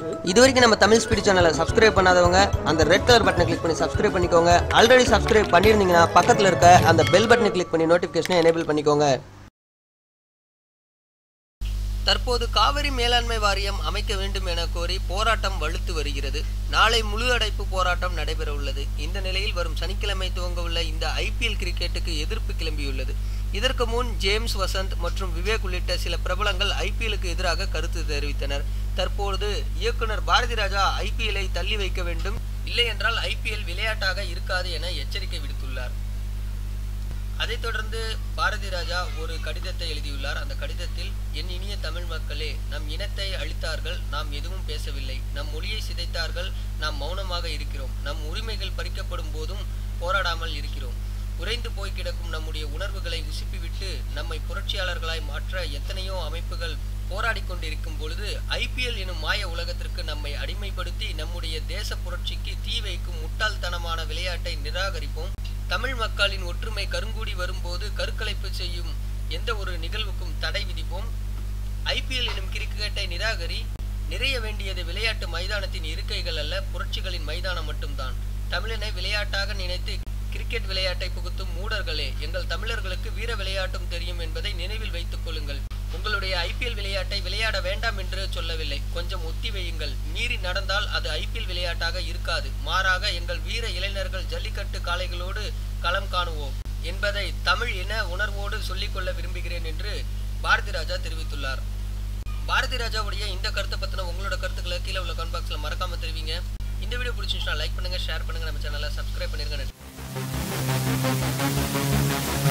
இது வரைக்கும் நம்ம தமிழ் ஸ்பீட் சேனலை சப்ஸ்கிரைப் பண்ணாதவங்க அந்த ரெட் கலர் பட்டனை கிளிக் பண்ணி சப்ஸ்கிரைப் பண்ணிக்கோங்க ஆல்ரெடி சப்ஸ்கிரைப் பண்ணியிருந்தீங்கன்னா பக்கத்தில் இருக்க அந்த பெல் பட்டனை கிளிக் பண்ணி நோட்டிஃபிகேஷனை எனேபிள் பண்ணிக்கோங்க தற்போது காவிரி மேலாண்மை வாரியம் அமைக்க வேண்டும் என கோரி போராட்டம் வலுத்து வருகிறது நாளை முழு அடைப்பு போராட்டம் நடைபெற உள்ளது இந்த நிலையில் வரும் சனிக்கிழமை துவங்க உள்ள இந்த ஐபிஎல் கிரிக்கெட்டுக்கு எதிர்ப்பு கிளம்பியுள்ளது இதற்கு முன் ஜேம்ஸ் வசந்த் மற்றும் விவேக் உள்ளிட்ட சில பிரபலங்கள் ஐபிஎலுக்கு எதிராக கருத்து தெரிவித்தனர் தற்பொழுது இயக்குனர் பாரதி ராஜா ஐபிஎல்லை தள்ளி வைக்க வேண்டும் இல்லை என்றால் ஐபிஎல் விளையாட்டாக இருக்காது என எச்சரிக்கை விடுத்துள்ளார் அதைத் தொடர்ந்து பாரதி ராஜா ஒரு கடிதத்தை எழுதியுள்ளார் அந்த கடிதத்தில் என் இனிய தமிழ் மக்களே நம் இனத்தை அழித்தார்கள் நாம் எதுவும் பேசவில்லை நம் மொழியை சிதைத்தார்கள் நாம் மௌனமாக இருக்கிறோம் நம் உரிமைகள் பறிக்கப்படும் போதும் போராடாமல் இருக்கிறோம் உறைந்து போய் கிடக்கும் நம்முடைய உணர்வுகளை உசுப்பிவிட்டு நம்மை புரட்சியாளர்களாய் மாற்ற எத்தனையோ அமைப்புகள் போராடி கொண்டிருக்கும் பொழுது ஐபிஎல் எனும் மாய உலகத்திற்கு நம்மை அடிமைப்படுத்தி நம்முடைய தேச புரட்சிக்கு தீ வைக்கும் முட்டாள்தனமான விளையாட்டை நிராகரிப்போம் தமிழ் மக்களின் ஒற்றுமை கருங்கூடி வரும்போது கருக்கலைப்பு செய்யும் எந்த ஒரு நிகழ்வுக்கும் தடை விதிப்போம் ஐபிஎல் எனும் கிரிக்கெட்டை நிராகரி நிறைய வேண்டியது விளையாட்டு மைதானத்தின் இருக்கைகள் அல்ல புரட்சிகளின் மைதானம் மட்டும்தான் தமிழனை விளையாட்டாக நினைத்து கிரிக்கெட் விளையாட்டை புகுத்தும் மூடர்களே எங்கள் தமிழர்களுக்கு வீர விளையாட்டும் தெரியும் என்பதை நினைவில் வைத்துக் கொள்ளுங்கள் உங்களுடைய ஐபிஎல் விளையாட்டை விளையாட வேண்டாம் என்று சொல்லவில்லை கொஞ்சம் ஒத்தி வையுங்கள் மீறி நடந்தால் அது ஐபிஎல் விளையாட்டாக இருக்காது மாறாக எங்கள் வீர இளைஞர்கள் ஜல்லிக்கட்டு காளைகளோடு களம் காணுவோம் என்பதை தமிழ் இன உணர்வோடு சொல்லிக்கொள்ள விரும்புகிறேன் என்று பாரதி ராஜா தெரிவித்துள்ளார் பாரதி ராஜாவுடைய இந்த கருத்தை பத்தின உங்களோட கருத்துக்களை கீழே உள்ள கமெண்ட் பாக்ஸ்ல மறக்காம தெரிவிங்க இந்த வீடியோ பிடிச்சிருந்துச்சுன்னா லைக் பண்ணுங்க ஷேர் பண்ணுங்க நம்ம சேனலை சப்ஸ்கிரைப் பண்ணிருங்க நன்றி